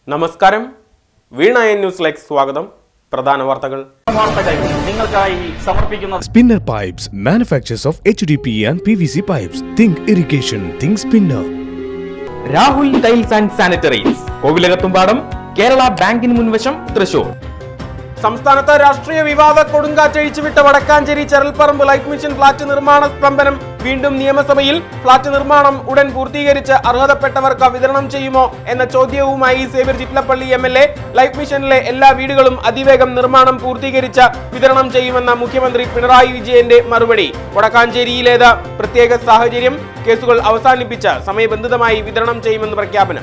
നമസ്കാരം വീണ എൻ ന്യൂസിലേക്ക് സ്വാഗതം പ്രധാന വാർത്തകൾ വാർത്തകൾ നിങ്ങൾക്കായി സമർപ്പിക്കുന്നത് Spinner Pipes manufactures of HDP and PVC pipes. Think irrigation, think spinner. Rahul tiles and sanitaries Kovilakathumpadam Kerala ബാങ്കിന് മുൻവശം തൃശൂർ സംസ്ഥാനത്ത് രാഷ്ട്രീയ വിവാദ കൊടുങ്കാറ്റഴിച്ചുവിട്ട Vadakkanchery Cheralparambu life mission flat നിർമ്മാണ സ്തംഭനം വീണ്ടും നിയമസഭയിൽ ഫ്ളാറ്റ് നിർമ്മാണം ഉടൻ പൂർത്തീകരിച്ച് അർഹതപ്പെട്ടവർക്ക് വിതരണം ചെയ്യുമോ എന്ന ചോദ്യവുമായി Xavier Chittilappilly M L A life മിഷനിലെ എല്ലാ വീടുകളും അതിവേഗം നിർമ്മാണം പൂർത്തീകരിച്ച് വിതരണം ചെയ്യുമെന്ന മുഖ്യമന്ത്രി പിണറായി വിജയന്റെ മറുപടി വടക്കാഞ്ചേരിയിലേത് പ്രത്യേക സാഹചര്യം കേസുകൾ അവസാനിപ്പിച്ച് സമയബന്ധിതമായി വിതരണം ചെയ്യുമെന്ന് പ്രഖ്യാപനം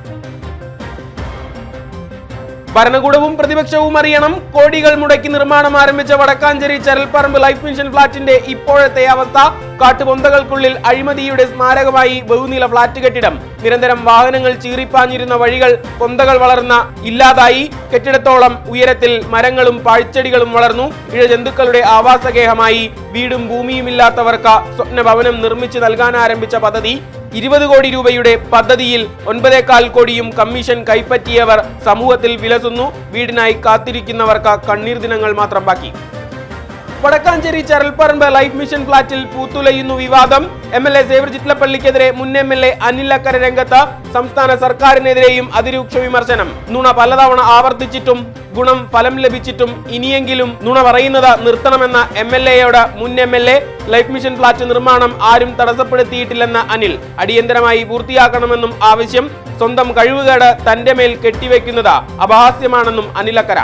ഭരണകൂടവും പ്രതിപക്ഷവും അറിയണം കോടികൾ മുടക്കി നിർമ്മാണം ആരംഭിച്ച വടക്കാഞ്ചേരി ചരൽപ്പറമ്പ് ലൈഫ് മിഷൻ ഫ്ളാറ്റിന്റെ ഇപ്പോഴത്തെ അവസ്ഥ കാട്ടുപൊന്തകൾക്കുള്ളിൽ അഴിമതിയുടെ സ്മാരകമായി ബഹുനില ഫ്ളാറ്റ് കെട്ടിടം നിരന്തരം വാഹനങ്ങൾ ചീറിപ്പാഞ്ഞിരുന്ന വഴികൾ പൊന്തകൾ വളർന്ന ഇല്ലാതായി കെട്ടിടത്തോളം ഉയരത്തിൽ മരങ്ങളും പാഴ്ചെടികളും വളർന്നു ഇഴജന്തുക്കളുടെ ആവാസഗേഹമായി വീടും ഭൂമിയുമില്ലാത്തവർക്ക് സ്വപ്ന ഭവനം നിർമ്മിച്ചു നൽകാൻ ആരംഭിച്ച പദ്ധതി ഇരുപത് കോടി രൂപയുടെ പദ്ധതിയിൽ ഒൻപതേകാൽ കോടിയും കമ്മീഷൻ കൈപ്പറ്റിയവർ സമൂഹത്തിൽ വിലസുന്നു വീടിനായി കാത്തിരിക്കുന്നവർക്ക് കണ്ണീർ ദിനങ്ങൾ മാത്രം ബാക്കി വടക്കാഞ്ചേരി ചരൽപ്പറമ്പ് ലൈഫ് മിഷൻ ഫ്ളാറ്റിൽ പൂത്തുലയുന്നു വിവാദം എം എൽ എ സേവർ ചിറ്റലപ്പള്ളിക്കെതിരെ മുൻ M L A Anil Akkara രംഗത്ത് സംസ്ഥാന സർക്കാരിനെതിരെയും അതിരൂക്ഷ വിമർശനം നുണ പലതവണ ആവർത്തിച്ചിട്ടും ഗുണം ഫലം ലഭിച്ചിട്ടും ഇനിയെങ്കിലും നുണ പറയുന്നത് നിർത്തണമെന്ന എം എൽ എയോട് മുൻ M L A life mission flat നിർമ്മാണം ആരും തടസ്സപ്പെടുത്തിയിട്ടില്ലെന്ന അനിൽ അടിയന്തരമായി പൂർത്തിയാക്കണമെന്നും ആവശ്യം സ്വന്തം കഴിവുകേട് തന്റെ മേൽ കെട്ടിവെക്കുന്നത് അപഹാസ്യമാണെന്നും അനിലക്കര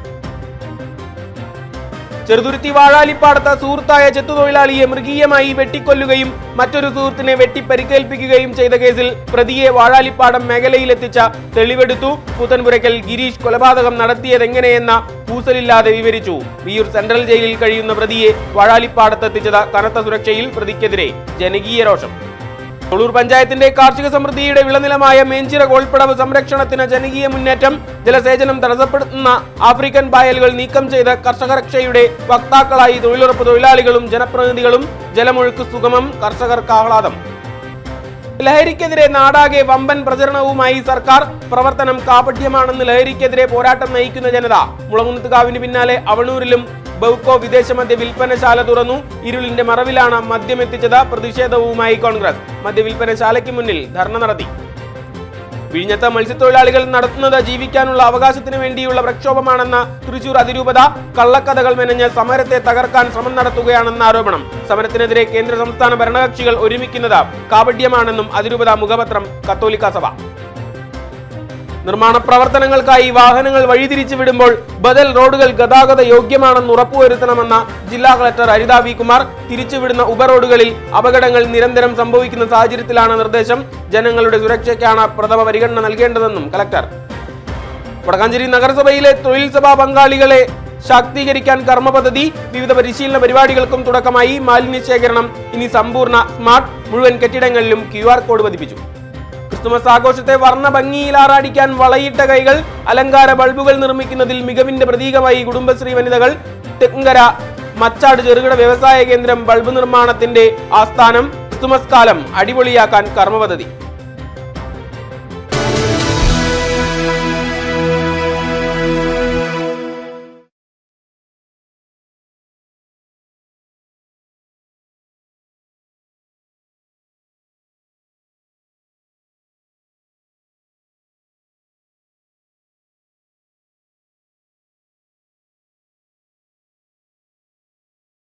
ചെറുതുരുത്തി വാഴാലിപ്പാടത്ത് സുഹൃത്തായ ചെത്തുതൊഴിലാളിയെ മൃഗീയമായി വെട്ടിക്കൊല്ലുകയും മറ്റൊരു സുഹൃത്തിനെ വെട്ടി പരിക്കേൽപ്പിക്കുകയും ചെയ്ത കേസിൽ പ്രതിയെ വാഴാലിപ്പാടം മേഖലയിലെത്തിച്ച തെളിവെടുത്തു കൂത്തൻപുരയ്ക്കൽ ഗിരീഷ് കൊലപാതകം നടത്തിയതെങ്ങനെയെന്ന കൂസലില്ലാതെ വിവരിച്ചു വിയൂർ സെൻട്രൽ ജയിലിൽ കഴിയുന്ന പ്രതിയെ വാഴാലിപ്പാടത്തെത്തിച്ചത് കനത്ത സുരക്ഷയിൽ പ്രതിക്കെതിരെ ജനകീയ രോഷം തൊള്ളൂർ പഞ്ചായത്തിന്റെ കാർഷിക സമൃദ്ധിയുടെ വിളനിലമായ മേഞ്ചിറ കോൾപ്പടവ് സംരക്ഷണത്തിന് ജനകീയ മുന്നേറ്റം ജലസേചനം തടസ്സപ്പെടുത്തുന്ന ആഫ്രിക്കൻ പായലുകൾ നീക്കം ചെയ്ത് കർഷക രക്ഷയുടെ വക്താക്കളായി തൊഴിലുറപ്പ് തൊഴിലാളികളും ജനപ്രതിനിധികളും ജലമൊഴുക്ക് സുഗമം കർഷകർക്ക് ആഹ്ലാദം ലഹരിക്കെതിരെ നാടാകെ വമ്പൻ പ്രചരണവുമായി സർക്കാർ പ്രവർത്തനം കാപഠ്യമാണെന്ന് ലഹരിക്കെതിരെ പോരാട്ടം നയിക്കുന്ന ജനത മുളങ്ങുന്നത്തുകാവിന് പിന്നാലെ അവണൂരിലും ബൗക്കോ വിദേശ മദ്യ വിൽപ്പനശാല തുറന്നു ഇരുളിന്റെ മറവിലാണ് മദ്യം എത്തിച്ചത് പ്രതിഷേധവുമായി കോൺഗ്രസ് മദ്യവിൽപ്പനശാലയ്ക്ക് മുന്നിൽ ധർണ നടത്തി വിഴിഞ്ഞത്ത് മത്സ്യത്തൊഴിലാളികൾ നടത്തുന്നത് ജീവിക്കാനുള്ള അവകാശത്തിന് വേണ്ടിയുള്ള പ്രക്ഷോഭമാണെന്ന തൃശൂർ അതിരൂപത കള്ളക്കഥകൾ മെനഞ്ഞ് സമരത്തെ തകർക്കാൻ ശ്രമം നടത്തുകയാണെന്ന ആരോപണം സമരത്തിനെതിരെ കേന്ദ്ര സംസ്ഥാന ഭരണകക്ഷികൾ ഒരുമിക്കുന്നത് കാപട്യമാണെന്നും അതിരൂപത മുഖപത്രം കത്തോലിക്ക സഭ നിർമ്മാണ പ്രവർത്തനങ്ങൾക്കായി വാഹനങ്ങൾ വഴിതിരിച്ചു വിടുമ്പോൾ ബദൽ റോഡുകൾ ഗതാഗത യോഗ്യമാണെന്ന് ഉറപ്പുവരുത്തണമെന്ന ജില്ലാ കളക്ടർ ഹരിത വി കുമാർ തിരിച്ചുവിടുന്ന ഉപറോഡുകളിൽ അപകടങ്ങൾ നിരന്തരം സംഭവിക്കുന്ന സാഹചര്യത്തിലാണ് നിർദ്ദേശം ജനങ്ങളുടെ സുരക്ഷയ്ക്കാണ് പ്രഥമ പരിഗണന നൽകേണ്ടതെന്നും കളക്ടർ വടക്കാഞ്ചേരി നഗരസഭയിലെ തൊഴിൽ സഭാ പങ്കാളികളെ ശാക്തീകരിക്കാൻ കർമ്മ പദ്ധതി വിവിധ പരിശീലന പരിപാടികൾക്കും തുടക്കമായി മാലിന്യ ശേഖരണം ഇനി സമ്പൂർണ്ണ സ്മാർട്ട് മുഴുവൻ കെട്ടിടങ്ങളിലും ക്യു ആർ കോഡ് പതിപ്പിച്ചു ക്രിസ്തുമസ് ആഘോഷത്തെ വർണ്ണ ഭംഗിയിലാറാടിക്കാൻ വളയിട്ട കൈകൾ അലങ്കാര ബൾബുകൾ നിർമ്മിക്കുന്നതിൽ മികവിന്റെ പ്രതീകമായി കുടുംബശ്രീ വനിതകൾ തെങ്കര മച്ചാട് ചെറുകിട വ്യവസായ കേന്ദ്രം ബൾബ് നിർമ്മാണത്തിന്റെ ആസ്ഥാനം ക്രിസ്തുമസ് കാലം അടിപൊളിയാക്കാൻ കർമ്മ പദ്ധതി